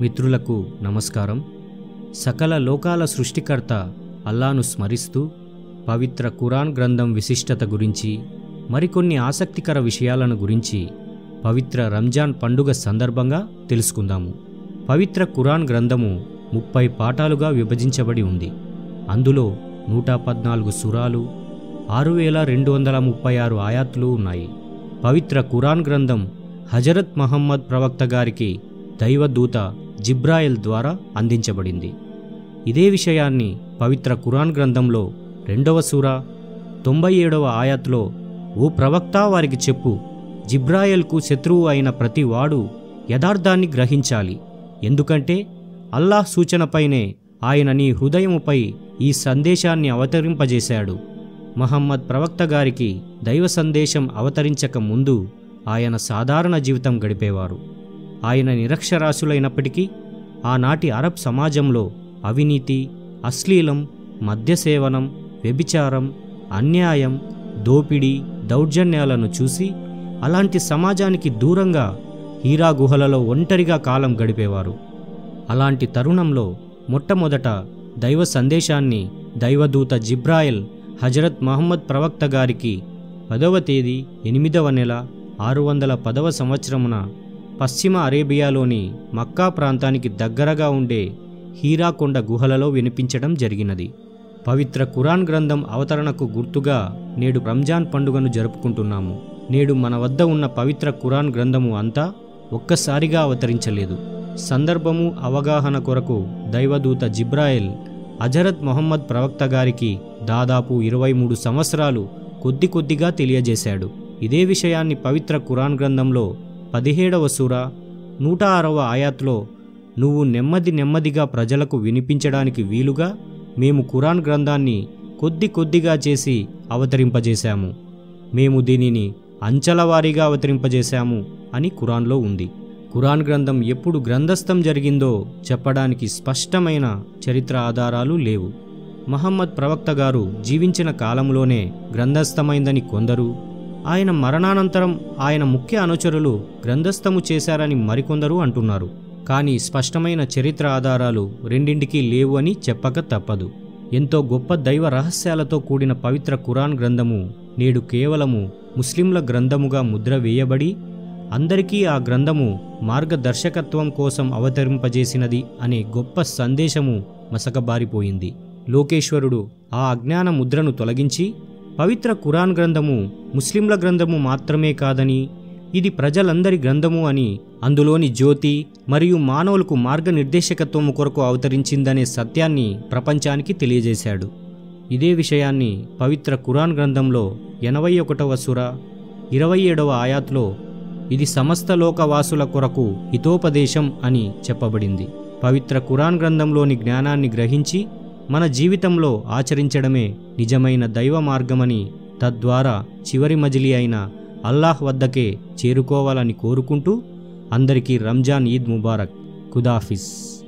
మిత్రులకు నమస్కారం సకల లోకాల సృష్టికర్త అల్లాను స్మరిస్తూ పవిత్ర ఖురాన్ గ్రంథం విశిష్టత గురించి మరికొన్ని ఆసక్తికర విషయాలను గురించి పవిత్ర రంజాన్ పండుగ సందర్భంగా తెలుసుకుందాము పవిత్ర ఖురాన్ గ్రంథము ముప్పై పాఠాలుగా విభజించబడి ఉంది అందులో నూట పద్నాలుగు సురాలు ఆరు వేల రెండు వందల ముప్పై ఆరు ఆయాతులు ఉన్నాయి పవిత్ర ఖురాన్ గ్రంథం హజరత్ మహమ్మద్ ప్రవక్త గారికి దైవదూత జిబ్రాయిల్ ద్వారా అందించబడింది ఇదే విషయాన్ని పవిత్ర ఖురాన్ గ్రంథంలో రెండవ సూర తొంభై ఏడవ ఆయాత్లో ఓ ప్రవక్త వారికి చెప్పు జిబ్రాయల్కు శత్రువు అయిన ప్రతి వాడు యథార్థాన్ని గ్రహించాలి ఎందుకంటే అల్లాహ్ సూచనపైనే ఆయన నీ హృదయముపై ఈ సందేశాన్ని అవతరింపజేశాడు మహమ్మద్ ప్రవక్త గారికి దైవ సందేశం అవతరించక ముందు ఆయన సాధారణ జీవితం గడిపేవారు ఆయన నిరక్షరాస్యులైనప్పటికీ ఆనాటి అరబ్ సమాజంలో అవినీతి అశ్లీలం మద్యసేవనం వ్యభిచారం అన్యాయం దోపిడీ దౌర్జన్యాలను చూసి అలాంటి సమాజానికి దూరంగా హీరా గుహలలో ఒంటరిగా కాలం గడిపేవారు అలాంటి తరుణంలో మొట్టమొదట దైవ సందేశాన్ని దైవదూత జిబ్రాయిల్ హజరత్ మహమ్మద్ ప్రవక్త గారికి పదవ తేదీ ఎనిమిదవ నెల ఆరు వందల పదవ సంవత్సరమున పశ్చిమ అరేబియాలోని మక్కా ప్రాంతానికి దగ్గరగా ఉండే హీరాకొండ గుహలలో వినిపించడం జరిగినది పవిత్ర ఖురాన్ గ్రంథం అవతరణకు గుర్తుగా నేడు రంజాన్ పండుగను జరుపుకుంటున్నాము నేడు మన వద్ద ఉన్న పవిత్ర ఖురాన్ గ్రంథము అంతా ఒక్కసారిగా అవతరించలేదు సందర్భము అవగాహన కొరకు దైవదూత జిబ్రాయిల్ అజరత్ మొహమ్మద్ ప్రవక్త గారికి దాదాపు ఇరవై మూడు సంవత్సరాలు కొద్ది కొద్దిగా తెలియజేశాడు ఇదే విషయాన్ని పవిత్ర ఖురాన్ గ్రంథంలో పదిహేడవ సూర నూట ఆరవ ఆయాత్లో నువ్వు నెమ్మది నెమ్మదిగా ప్రజలకు వినిపించడానికి వీలుగా మేము ఖురాన్ గ్రంథాన్ని కొద్ది కొద్దిగా చేసి అవతరింపజేశాము మేము దీనిని అంచలవారీగా అవతరింపజేశాము అని ఖురాన్లో ఉంది ఖురాన్ గ్రంథం ఎప్పుడు గ్రంథస్థం జరిగిందో చెప్పడానికి స్పష్టమైన చరిత్ర ఆధారాలు లేవు మహమ్మద్ ప్రవక్త గారు జీవించిన కాలంలోనే గ్రంథస్థమైందని కొందరు ఆయన మరణానంతరం ఆయన ముఖ్య అనుచరులు గ్రంథస్థము చేశారని మరికొందరు అంటున్నారు కానీ స్పష్టమైన చరిత్ర ఆధారాలు రెండింటికి లేవు అని చెప్పక తప్పదు ఎంతో గొప్ప దైవ రహస్యాలతో కూడిన పవిత్ర ఖురాన్ గ్రంథము నేడు కేవలము ముస్లింల గ్రంథముగా ముద్ర వేయబడి అందరికీ ఆ గ్రంథము మార్గదర్శకత్వం కోసం అవతరింపజేసినది అనే గొప్ప సందేశము మసకబారిపోయింది లోకేశ్వరుడు ఆ అజ్ఞాన ముద్రను తొలగించి పవిత్ర ఖురాన్ గ్రంథము ముస్లింల గ్రంథము మాత్రమే కాదని ఇది ప్రజలందరి గ్రంథము అని అందులోని జ్యోతి మరియు మానవులకు మార్గనిర్దేశకత్వము కొరకు అవతరించిందనే సత్యాన్ని ప్రపంచానికి తెలియజేశాడు ఇదే విషయాన్ని పవిత్ర ఖురాన్ గ్రంథంలో ఎనభై ఒకటవ సుర ఇరవై ఏడవ ఆయాత్లో ఇది సమస్త లోకవాసుల కొరకు హితోపదేశం అని చెప్పబడింది పవిత్ర ఖురాన్ గ్రంథంలోని జ్ఞానాన్ని గ్రహించి మన జీవితంలో ఆచరించడమే నిజమైన దైవ మార్గమని తద్వారా చివరి మజిలీ అయిన అల్లాహ్ వద్దకే చేరుకోవాలని కోరుకుంటూ అందరికీ రంజాన్ ఈద్ ముబారక్ ఖుదాఫిస్